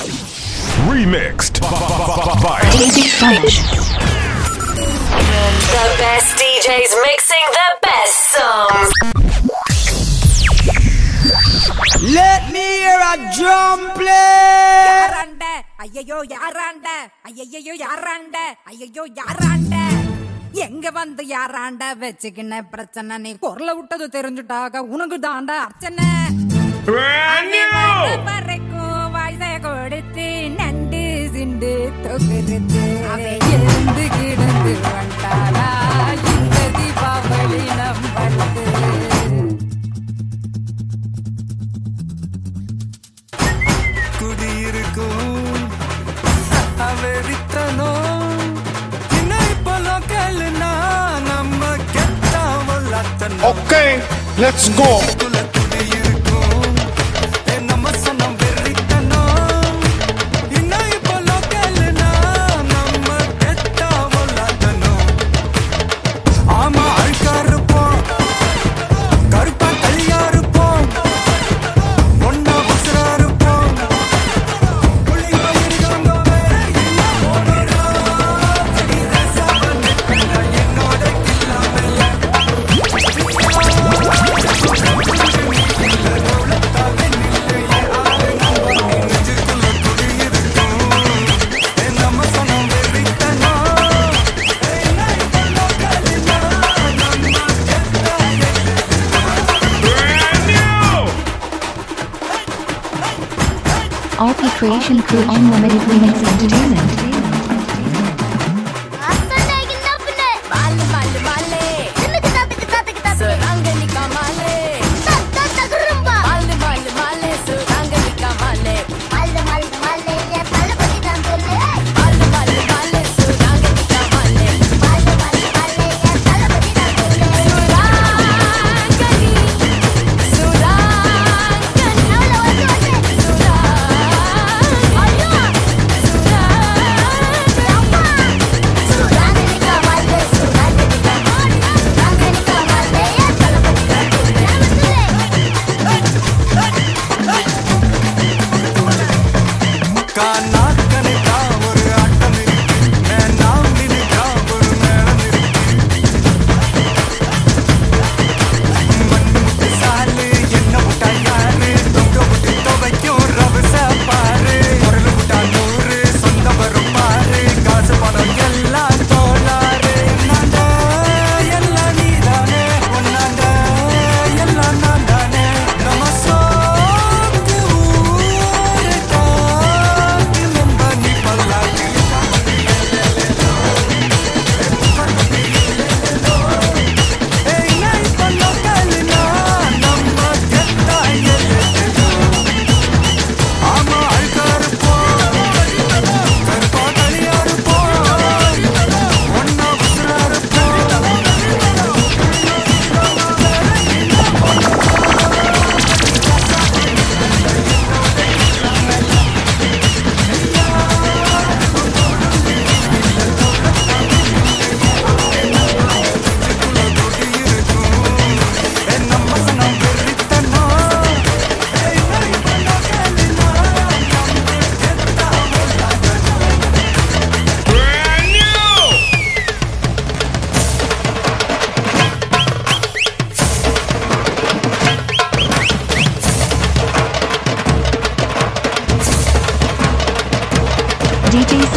Remixed by DJ Flash. The best DJs mixing the best songs. Let me hear a drum play. யாராண்ட ஐயையோ யாராண்ட ஐயையோ யாராண்ட ஐயையோ யாராண்ட எங்க வந்து யாராண்ட வச்சுக்கின பிரச்சனை நீ குரல விட்டது தெரிஞ்சுட்டாக உனக்கு தாண்டா அர்ச்சனை வரைக்கும் வயசை கொடுத்து நண்டு சிண்டு தொகுறது அவன் இருந்து கிடந்து வந்தாளா இந்த தீபாவளி நம்பளுக்கு குடியிருக்கும் வெறித்தனம் இன்னும் இப்போ லோக்கல்னா நம்ம கெட்டாமல் அத்தனை Okay, let's go. குடியிருக்கும் நம்ம சொன்ன வெறித்தனம் இன்னும் இப்போ லோக்கல்னா நம்ம கெட்டாமல் அத்தனை ஆமா அழுக்கா இருப்போம் கருப்பா களியா இருப்போம் ஒன்னா உசுரா இருப்போம் புள்ளிங்க இருக்காங்க வேற என்ன போடுறா வெடி ரசாவ நிற்கிறா என்னோட கில்லாமையா நம்ம சொன்னோம் வெறித்தனா RP Creation Crew Unlimited Remix Entertainment. மாலு மாலு மாலே சுரங்கலிக்கா மாலே மாலு மாலு மாலே சுரங்கலிக்கா மாலே மாலு மாலு மாலே சுரங்கலிக்கா மாலே சுராங்கனி சுராங்கனி கானா கணிக்கா ஒரு ஆட்டம் இருக்கு நாம் நினைக்கா ஒரு மேளம் இருக்கு மண்ணு முட்டு சாலு என்ன விட்டா யாரு தொங்க விட்டு துவைக்கும் ரவச பாரு குரல் விட்டா நூறு சொந்த வரும் பாரு காசு பணம் எல்லாம் தோளாரு நான்டா எல்லாம் நீதானே ஒன்னாண்ட எல்லாம் நான் தானே நம்ம சோக்கு ஊரு காத்து நம்ம நீ பல்லாக்கு ஏய் நான் இப்ப லோக்கல்னா நம்ம கெத்தா ஆமா அழுக்கா இருப்போம் கருப்பா களியா இருப்போம் ஒன்னா உசுரா இருப்போம் நம்ம சனம் வெறித்தனா ஏய் நான் இப்ப லோக்கல்னா நம்ம கெத்தா DJ